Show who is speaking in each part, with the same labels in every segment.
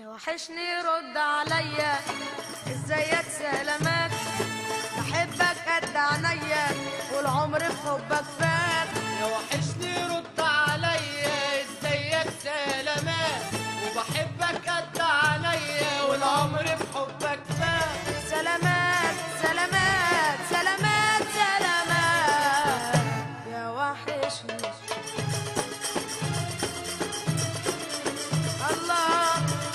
Speaker 1: وحشني رد عليا ازيك سلامات بحبك قد عينيا والعمر في حبك فات
Speaker 2: يا وحشني رد عليا ازيك سلامات وبحبك قد عينيا والعمر في حبك فات
Speaker 1: سلامات سلامات سلامات سلامات يا وحشني الله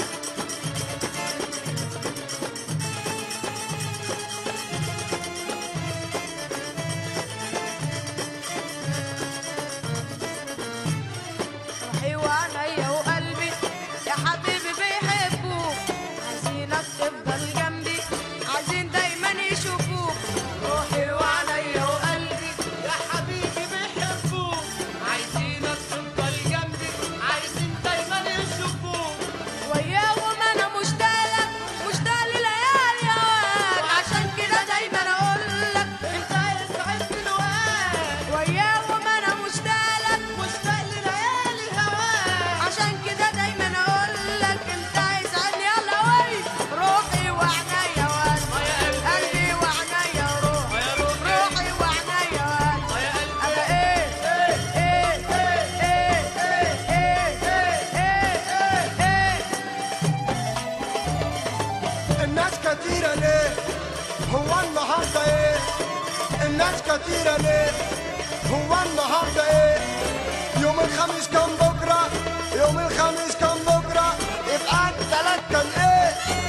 Speaker 1: روحي وعينيا وقلبي يا حبيبي بيحبوك عايزينك تفضل جنبي عايزين دايما يشوفوك روحي وعينيا وقلبي
Speaker 2: يا حبيبي بيحبوك عايزينك تفضل جنبي عايزين دايما يشوفوك
Speaker 1: وياهم انا مشتاقلك مشتاق لليالي هواك عشان كده دايما اقولك
Speaker 2: انت يسعد الوقت
Speaker 1: وياهم انا مشتاقلك
Speaker 2: مشتاق لليالي هواك
Speaker 1: عشان كده دايما اقولك انت يسعدني يلا وي روحي وعينيا وقلبي قلبي وعينيا وروحي
Speaker 2: يا روحي
Speaker 1: روحي وعينيا وقلبي
Speaker 2: يا قلبي
Speaker 1: انا ايه ايه ايه ايه ايه ايه ايه
Speaker 3: الناس كتيرة ليه هو النهاردة ايه الناس كتيرة ليه هو النهاردة ايه يوم الخميس كان بكرة يوم الخميس كان بكرة يبقى التلات كان ايه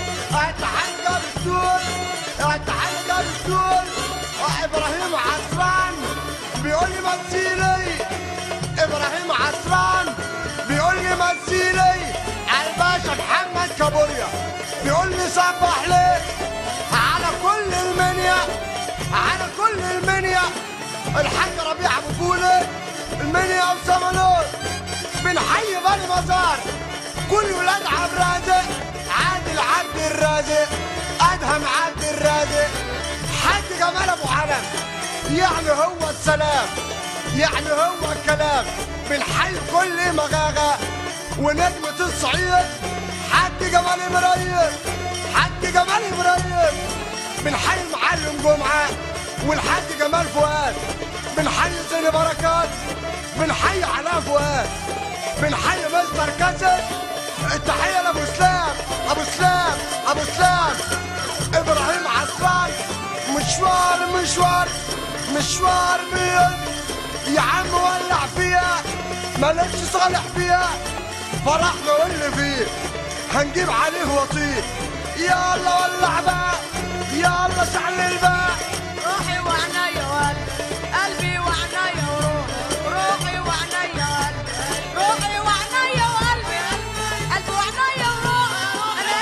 Speaker 3: اتعنجر الدول اتعنجر الدول ابراهيم عسران بيقول لي مثيلي ابراهيم عسران بيقول لي مثيلي على الباشا محمد كابوريا بيقول لي صبح ليه على كل المنيا على كل المنيا الحاج ربيع ابو فولي المنيا وسمنور بنحيي بني مزار كل ولاد عبد الرازق عادل عبد الرازق ادهم عبد الرازق حاج جمال ابو علم يعني هو السلام يعني هو الكلام بنحيي كل مغاغة ونجمة الصعيد حاج جمال ابراهيم حاج جمال ابراهيم بنحيي المعلم جمعة والحاج جمال فؤاد بنحيي زين بركات بنحيي علاء فؤاد بنحيي مستر كاسر التحية لابو سلام ابو سلام ابو سلام ابراهيم عسران مشوار مشوار مشوار بيد يا عم ولع فيها مالكش صالح فيها فرحنا واللي فيه هنجيب عليه وطيه يلا ولع بقى يلا شعل الباء
Speaker 1: روحي وعينيا وقلبي قلبي وعينيا وروحي روحي وعينيا وقلبي روحي وعينيا وقلبي قلبي وعينيا وروحي انا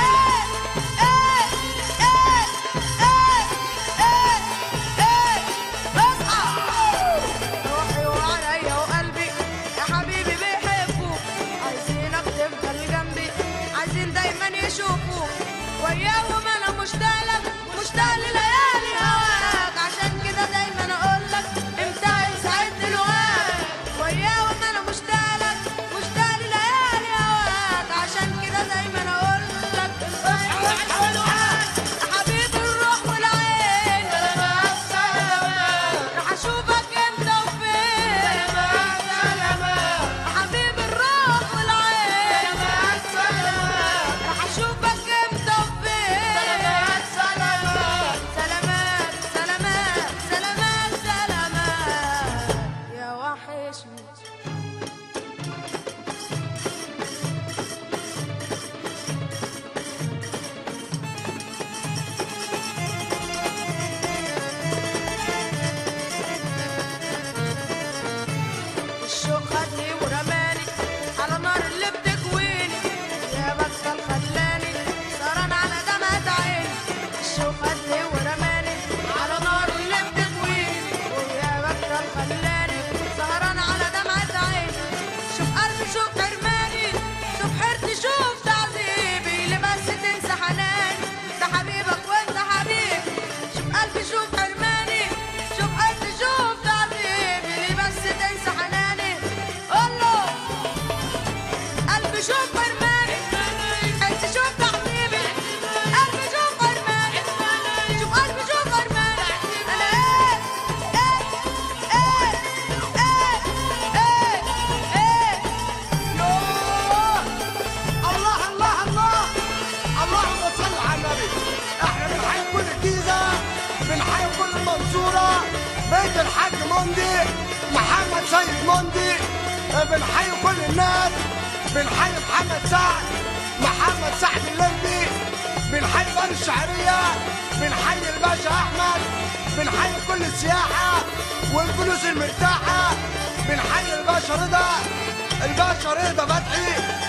Speaker 1: ايه ايه ايه ايه ايه ايه اصحى روحي وعينيا وقلبي يا حبيبي بيحبوك عايزينك تفضل جنبي عايزين دايما يشوفوك وياهم انا مشتاقلك مشتاق لليالي هواك عشان كده دايما اقولك امتى يسعدني الوقت وياهم انا مشتاقلك مشتاق لليالي هواك عشان كده دايما اقولك امتى يسعدني الوقت يا حبيبي الروح والعين راح اشوفك انت وفين يا حبيبي الروح والعين راح اشوفك انت وفين
Speaker 3: الحاج موندي محمد سيد موندي بنحيي كل الناس بنحيي محمد سعد محمد سعد اللمبي بنحيي بني الشعرية بنحيي الباشا أحمد بنحيي كل السياحة والفلوس المرتاحة بنحيي الباشا رضا الباشا رضا فتحي